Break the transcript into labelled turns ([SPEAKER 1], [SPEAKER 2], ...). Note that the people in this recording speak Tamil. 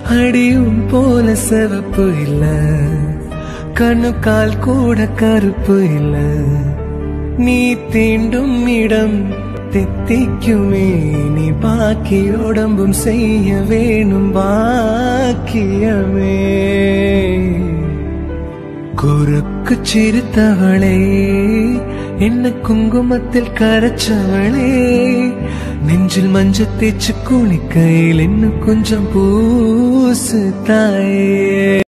[SPEAKER 1] அடியும் போல சிவப்பு இல்ல கண்ணு கால் கூட கருப்பு இல்ல நீ தீண்டும் இடம் தெத்திக்குமே நீ பாக்கி உடம்பும் செய்ய வேணும் பாக்கியமே குறுக்கு சிரித்தவளே என்ன குங்குமத்தில் கரைச்சவளே நெஞ்சில் மஞ்சள் தேய்ச்சு குளிக்கையில் இன்னும் கொஞ்சம் பூசு தாயே